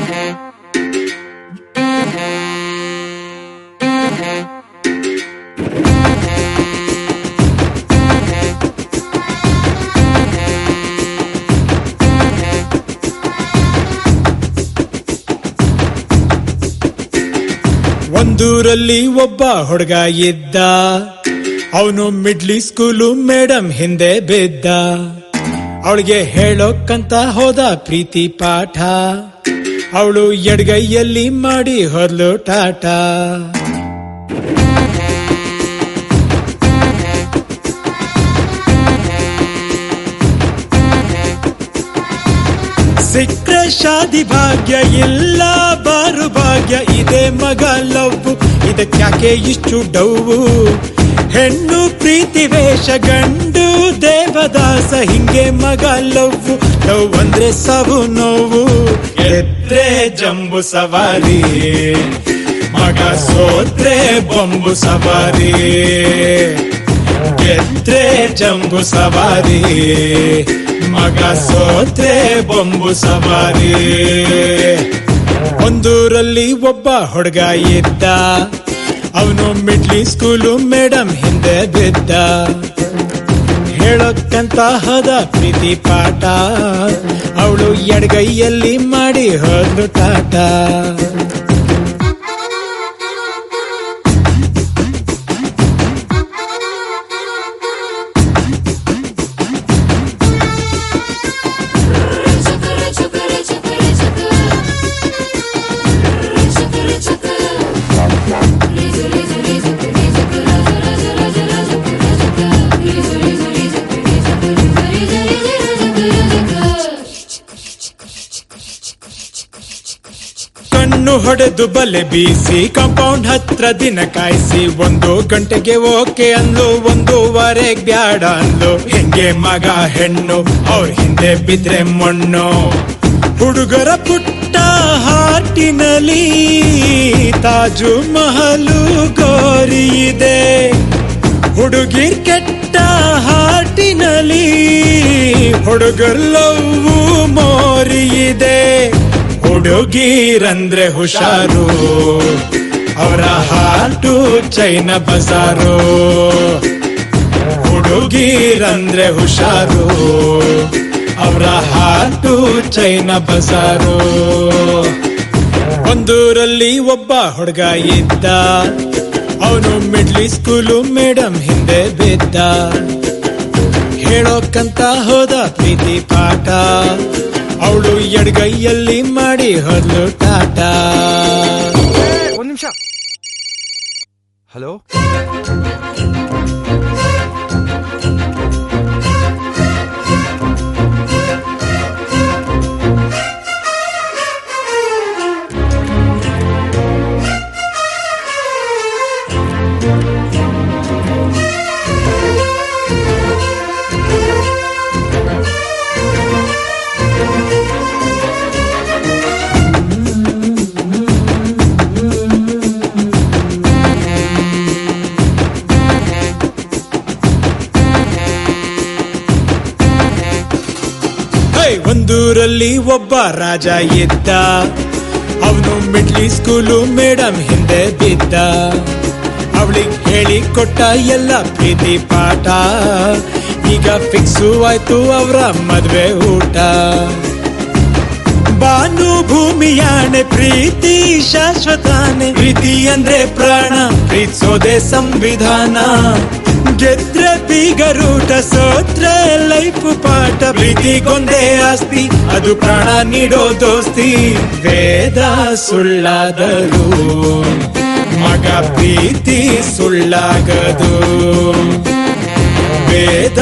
ಒಂದೂರಲ್ಲಿ ಒಬ್ಬ ಹುಡುಗ ಇದ್ದ ಅವನು ಮಿಡ್ಲಿ ಸ್ಕೂಲು ಮೇಡಮ್ ಹಿಂದೆ ಬಿದ್ದ ಅವಳಿಗೆ ಹೇಳೋಕ್ಕಂತ ಹೋದ ಪ್ರೀತಿ ಪಾಠ ಅವಳು ಎಡಗೈಯಲ್ಲಿ ಮಾಡಿ ಹೊರ್ಲು ಟಾಟಾ ಸಿಕ್ಕ್ರೆ ಶಾದಿ ಭಾಗ್ಯ ಇಲ್ಲ ಬಾರು ಭಾಗ್ಯ ಇದೆ ಮಗ ಲವ್ ಇದಕ್ಯಾಕೆ ಇಷ್ಟು ಡೌವು ಹೆಣ್ಣು ಪ್ರೀತಿ ವೇಷ ಗಂಡು ದೇವದಾಸ ಹಿಂಗೆ ಮಗ ಲವ್ ಲವ್ ಅಂದ್ರೆ ಸಾವು ನೋವು ಎದ್ರೆ ಜಂಬು ಸವಾರಿ ಮಗ ಸೋತ್ರೆ ಬೊಂಬು ಸವಾರಿ ಗೆದ್ರೆ ಜಂಬು ಸವಾರಿ ಮಗ ಸೋತ್ರೆ ಬೊಂಬು ಸವಾರಿ ಒಂದೂರಲ್ಲಿ ಒಬ್ಬ ಹುಡುಗ ಇದ್ದ ಅವನು ಮಿಡ್ಲಿ ಸ್ಕೂಲು ಮೇಡಮ್ ಹಿಂದೆ ಬಿದ್ದ ಹೇಳೋಕ್ಕಂತ ಹೋದ ಪ್ರೀತಿ ಪಾಠ ಅವಳು ಎಡಗೈಯಲ್ಲಿ ಮಾಡಿ ಹೋದ್ಲು Tata Chakara chakara chakara chakara Chakara chakara Rizu rizu rizu rizu raja raja raja raja raja Rizu rizu rizu rizu rizu rizu ಕಣ್ಣು ಹೊಡೆದು ಬಲೆ ಬೀಸಿ ಕಾಂಪೌಂಡ್ ಹತ್ರ ದಿನ ಕಾಯಿಸಿ ಒಂದು ಗಂಟೆಗೆ ಓಕೆ ಅನ್ಲು ಒಂದೂವರೆ ಬ್ಯಾಡ ಅನ್ಲು ಹೆಂಗೆ ಮಗ ಹೆಣ್ಣು ಅವ್ರ ಹಿಂದೆ ಬಿದ್ರೆ ಮಣ್ಣು ಹುಡುಗರ ಪುಟ್ಟ ಹಾಟಿನಲ್ಲಿ ತಾಜು ಮಹಲು ಗೋರಿ ಇದೆ ಹುಡುಗಿರ್ ಕೆಟ್ಟ ಹಾಟಿನಲ್ಲಿ ಹುಡುಗರ್ ಲವ್ವು ಮೋರಿ ಇದೆ ಹುಡುಗೀರಂದ್ರೆ ಹುಷಾರು ಅವರ ಹಾಟು ಚೈನ ಬಜಾರು ಹುಡುಗೀರಂದ್ರೆ ಹುಷಾರು ಅವರ ಹಾಟು ಚೈನ ಬಜಾರು ಒಂದೂರಲ್ಲಿ ಒಬ್ಬ ಹುಡುಗ ಇದ್ದ ಅವನು ಮಿಡ್ಲಿ ಸ್ಕೂಲು ಮೇಡಮ್ ಹಿಂದೆ ಬಿದ್ದ ಹೇಳೋಕ್ಕಂತ ಹೋದ ಪ್ರೀತಿ ಪಾಠ ಅವಳು ಎಡಗೈಯಲ್ಲಿ ಮಾಡಿ ಹೊದ್ಲು ಟಾಟಾ ಒಂದ್ ನಿಮಿಷ ಹಲೋ ಹೇ, ಒಂದೂರಲ್ಲಿ ಒಬ್ಬ ರಾಜ ಇದ್ದ ಅವನು ಮಿಡ್ಲಿ ಸ್ಕೂಲು ಮೇಡಮ್ ಹಿಂದೆ ಬಿದ್ದ ಅವಳಿಗೆ ಹೇಳಿ ಕೊಟ್ಟ ಎಲ್ಲ ಪ್ರೀತಿ ಪಾಠ ಈಗ ಫಿಕ್ಸು ಆಯ್ತು ಅವರ ಮದ್ವೆ ಊಟ ಬಾನು ಭೂಮಿಯಾಣೆ ಪ್ರೀತಿ ಶಾಶ್ವತಾನೆ ಪ್ರೀತಿ ಅಂದ್ರೆ ಪ್ರಾಣ ಪ್ರೀತಿಸೋದೆ ಸಂವಿಧಾನ ಗೆದ್ರೆ ಬೀಗರೂಟ ಸೋತ್ರೆ ಲೈಫ್ ಪಾಠ ಪ್ರೀತಿಗೊಂದೇ ಆಸ್ತಿ ಅದು ಪ್ರಾಣ ನೀಡೋ ದೋಸ್ತಿ ವೇದ ಸುಳ್ಳಾದರು ಮಗ ಪ್ರೀತಿ ಸುಳ್ಳಾಗದು ವೇದ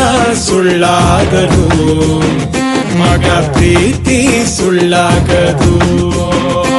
ಸುಳ್ಳಾಗದು ಮಗ ಪ್ರೀತಿ ಸುಳ್ಳಾಗದು